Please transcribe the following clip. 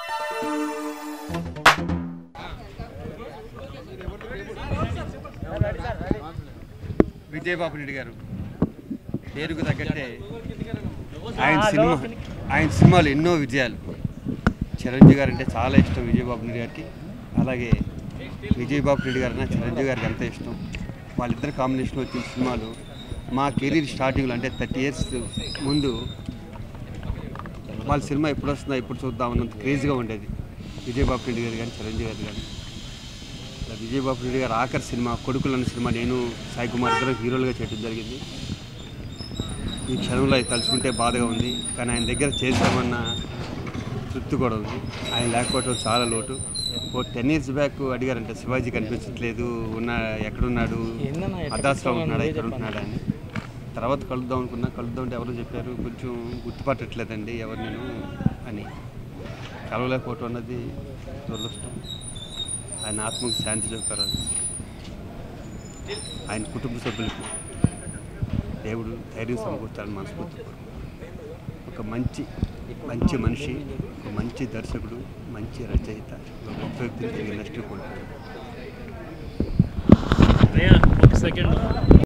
విజయబాబు రెడ్డి గారు పేరుకు తగ్గట్టే ఆయన సినిమా ఆయన సినిమాలు ఎన్నో విజయాలు చిరంజీవి గారు అంటే చాలా ఇష్టం విజయబాబు రెడ్డి గారికి అలాగే విజయబాబు రెడ్డి గారు చిరంజీవి గారికి ఎంత ఇష్టం వాళ్ళిద్దరు కాంబినేషన్ వచ్చిన సినిమాలు మా కెరీర్ స్టార్టింగ్లో అంటే థర్టీ ఇయర్స్ ముందు వాళ్ళ సినిమా ఎప్పుడు వస్తుందా ఎప్పుడు చూద్దాం అన్నంత క్రేజీగా ఉండేది విజయబాబు రెడ్డి గారు కానీ చిరంజీవి గారు కానీ ఇలా విజయబాబు రెడ్డి గారు ఆఖరి సినిమా కొడుకులు అన్న సినిమా నేను సాయి కుమార్ ఇద్దరు హీరోలుగా చేయడం జరిగింది ఈ క్షణంలో అది తలుచుకుంటే బాధగా ఉంది కానీ ఆయన దగ్గర చేసామన్న తృప్తి కూడా ఉంది ఆయన లేకపోవడం చాలా లోటు ఓ టెన్ ఇయర్స్ బ్యాక్ అడిగారంటే శివాజీ కనిపించట్లేదు ఉన్న ఎక్కడున్నాడు అదాస్లో ఉంటున్నాడా ఇక్కడ ఉంటున్నాడా అని తర్వాత కలుద్దాం అనుకున్నా కలుద్దాం అంటే ఎవరో చెప్పారు కొంచెం గుర్తుపట్టట్లేదండి ఎవరు నేను అని కలవలేకపోవటం అన్నది దురదృష్టం ఆయన ఆత్మకు శాంతి చెప్పారు ఆయన కుటుంబ సభ్యులకు దేవుడు ధైర్యం సమకూర్చాలని మనస్ఫూర్తి ఒక మంచి మంచి మనిషి ఒక మంచి దర్శకుడు మంచి రచయిత ఒక గొప్ప వ్యక్తిని ఇండస్ట్రీ కోల్పోయాడు ఒక సెకండ్